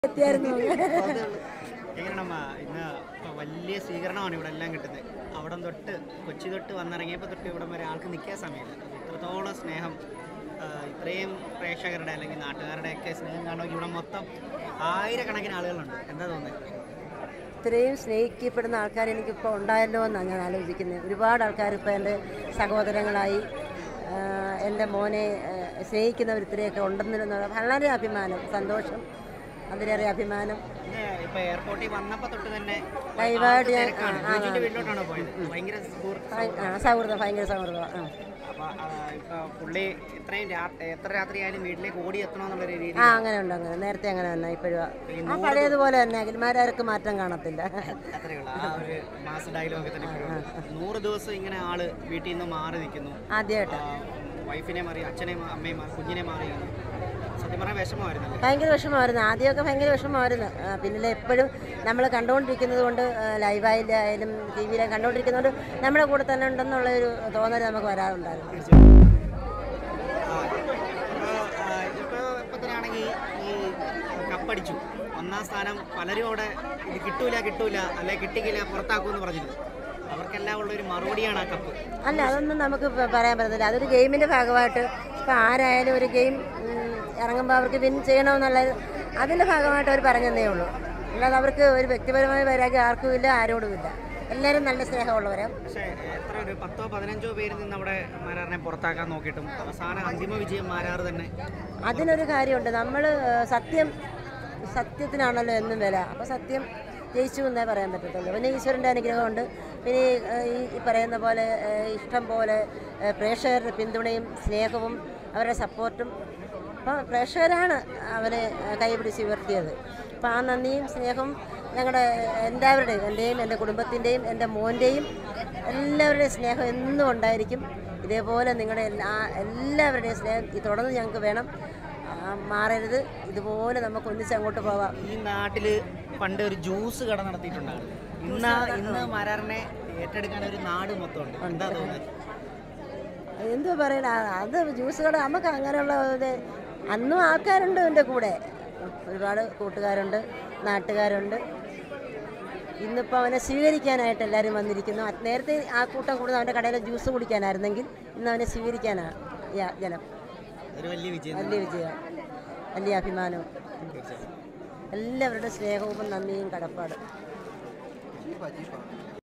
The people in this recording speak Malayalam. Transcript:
എത്തിയായിരുന്നു എങ്ങനെയാണമ്മ ഇന്ന് ഇപ്പൊ വലിയ സ്വീകരണമാണ് ഇവിടെ എല്ലാം കിട്ടുന്നത് അവിടം തൊട്ട് കൊച്ചി തൊട്ട് വന്നിറങ്ങിയപ്പോൾ തൊട്ട് ഇവിടം വരെ ആൾക്ക് നിൽക്കാൻ സമയമില്ല ഇത്രത്തോളം സ്നേഹം ആ, ഇത്രയും പ്രേക്ഷകരുടെ അല്ലെങ്കിൽ നാട്ടുകാരുടെയൊക്കെ സ്നേഹം കാണുമെങ്കിൽ ഇവിടെ മൊത്തം ആയിരക്കണക്കിന് ആളുകളുണ്ട് എന്താ തോന്നുന്നത് ഇത്രയും സ്നേഹിക്കപ്പെടുന്ന ആൾക്കാർ എനിക്കിപ്പോൾ ഉണ്ടായല്ലോ എന്നാണ് ഞാൻ ആലോചിക്കുന്നത് ഒരുപാട് ആൾക്കാർ ഇപ്പോൾ എൻ്റെ സഹോദരങ്ങളായി ആ, എൻ്റെ മോനെ ആ, സ്നേഹിക്കുന്നവർ ഇത്രയൊക്കെ ഉണ്ടെന്നുള്ള വളരെ അഭിമാനം സന്തോഷം അതിലേറെ അഭിമാനം പിന്നെ ഇപ്പൊ എയർപോർട്ടിൽ വന്നപ്പോൾ തൊട്ട് തന്നെ ലൈവായിട്ട് ആൾക്ക് ഞാൻ- തിരക്കാണ്. ആ, ആ, ജോജിയുടെ വീട്ടിലോട്ടാണ് പോയത് ഭയങ്കര സുഹൃത്ത് ഭയ- ആ, സൗഹൃദം ഭയങ്കര സൗഹൃദം ആ അപ്പൊ ആ, ഇപ്പൊ പുള്ളി ഇത്രയും രാ- എത്ര രാത്രിയായാലും വീട്ടിലേക്ക് ഓടി എത്തണമെന്നുള്ളൊരു രീതി ആ അങ്ങനെ ഉണ്ട് അങ്ങനെ നേരത്തെ അങ്ങനെ തന്നെ ഇപ്പോഴും ആ പഴയതുപോലെ തന്നെ അഖിൽമാരാർക്ക് മാറ്റം കാണത്തില്ല അത്രേ ഉള്ളൂ ആ ഒരു മാസ് ഡയലോഗ് തന്നെ ഇപ്പോഴും ഉണ്ട്. നൂറ് ദിവസം ഇങ്ങനെ ആള് വീട്ടിൽ നിന്ന് മാറി നിൽക്കുന്നു ആദ്യമായിട്ടാണ് വൈഫിനെ മാറി അച്ഛനെ മാ- അമ്മയെ മാറി കുഞ്ഞിനെ മാറി സത്യം പറഞ്ഞാൽ വിഷമമായിരുന്നല്ലേ ഭയങ്കര വിഷമമായിരുന്നു ആദ്യമൊക്കെ ഭയങ്കര വിഷമമായിരുന്നു ആ, പിന്നെ എപ്പോഴും നമ്മൾ കണ്ടുകൊണ്ടിരിക്കുന്നത് കൊണ്ട് ലൈവായാലും ടി വിയിലും കണ്ടുകൊണ്ടിരിക്കുന്നതുകൊണ്ട് നമ്മുടെ കൂടെ തന്നെ ഉണ്ടെന്നുള്ള ഒരു തോന്നൽ നമുക്ക് വരാറുണ്ടായിരുന്നു ഇപ്പോൾ ഇപ്പത്തിനാണെങ്കിൽ ഈ കപ്പടിച്ചു ഒന്നാം സ്ഥാനം പലരും അവിടെ ഇത് കിട്ടൂല കിട്ടൂല അല്ലെ കിട്ടിക്കില്ല പുറത്താക്കുമെന്ന് പറഞ്ഞിരുന്നു അവർക്കെല്ലാം ഉള്ള ഒരു മറുപടിയാണ് ആ കപ്പ് അല്ല അതൊന്നും നമുക്ക് പ- പറയാൻ പറ്റത്തില്ല അതൊരു ഗെയിമിൻ്റെ ഭാഗമായിട്ട് ഇപ്പോൾ ആരായാലും ഒരു ഗെയിം ഇറങ്ങുമ്പോൾ അവർക്ക് വിൻ ചെയ്യണമെന്നുള്ള അതിൻ്റെ ഭാഗമായിട്ട് അവർ പറഞ്ഞതേ ഉള്ളൂ അല്ലാതെ അവർക്ക് ഒരു വ്യക്തിപരമായ വൈരാഗ്യം ആർക്കും ഇല്ല ആരോടും ഇല്ല എല്ലാവരും നല്ല സ്നേഹമുള്ളവരാണ് പക്ഷേ എത്ര ഒരു പത്തോ പതിനഞ്ചോ പേര് നിന്ന് അവിടെ മാരാറിനെ പുറത്താക്കാൻ നോക്കിയിട്ടും അവസാന അന്തിമ വിജയം മാരാറ് തന്നെ അതിനൊരു കാര്യമുണ്ട് നമ്മൾ സത്യം സത്യത്തിനാണല്ലോ എന്നും വില അപ്പോൾ സത്യം ജയിച്ചു എന്നേ പറയാൻ പറ്റത്തുള്ളൂ പിന്നെ ഈശ്വരൻ്റെ അനുഗ്രഹമുണ്ട് പിന്നെ ഈ, ഏഹ്, ഈ ഈ പറയുന്ന പോലെ ഏഹ്, ഇഷ്ടം പോലെ ഏഹ്, പ്രേക്ഷകരുടെ പിന്തുണയും സ്നേഹവും അവരുടെ സപ്പോർട്ടും അപ്പോൾ പ്രേക്ഷകരാണ് അവനെ ഏഹ്, കൈപിടിച്ച് ഉയർത്തിയത് അപ്പോൾ ആ നന്ദിയും സ്നേഹവും ഞങ്ങളുടെ എല്ലാവരുടെയും എൻ്റെയും എൻ്റെ കുടുംബത്തിൻ്റെയും എൻ്റെ മോൻ്റെയും എല്ലാവരുടെയും സ്നേഹം എന്നും ഉണ്ടായിരിക്കും ഇതേപോലെ നിങ്ങളുടെ എല്ലാ എല്ലാവരുടെയും സ്നേഹം ഈ തുടർന്ന് ഞങ്ങൾക്ക് വേണം ആ, മാറരുത് ഇതുപോലെ നമുക്ക് ഒന്നിച്ച് അങ്ങോട്ട് പോവാം ഈ നാട്ടില് പണ്ട് ഒരു ജ്യൂസ് കട നടത്തിയിട്ടുണ്ടായിരുന്നു ഇന്ന് ഇന്ന് മാരാറിനെ ഏറ്റെടുക്കാൻ ഒരു നാട് മൊത്തം ഉണ്ട് എന്താ തോന്നുന്നത് എന്തോ പറയണ അത് ജ്യൂസ് കട നമുക്ക് അങ്ങനെയുള്ള ഇത് അന്നും ആൾക്കാരുണ്ട് എൻ്റെ കൂടെ ഒരുപാട് കൂട്ടുകാരുണ്ട് നാട്ടുകാരുണ്ട് ഇന്നിപ്പോൾ അവനെ സ്വീകരിക്കാനായിട്ട് എല്ലാവരും വന്നിരിക്കുന്നു അത് നേരത്തെ ആ കൂട്ടം കൂടുതൽ അവൻ്റെ കടയിൽ ജ്യൂസ് കുടിക്കാനായിരുന്നെങ്കിൽ ഇന്ന് അവനെ സ്വീകരിക്കാനാണ് ഈ ആ ജനം ഒരു വലിയ വിജയം വലിയ വിജയം വലിയ അഭിമാനവും തീർച്ചയായും എല്ലാവരുടെ സ്നേഹവും നന്ദിയും കടപ്പാടും ജീപ്പാ ജീപ്പാ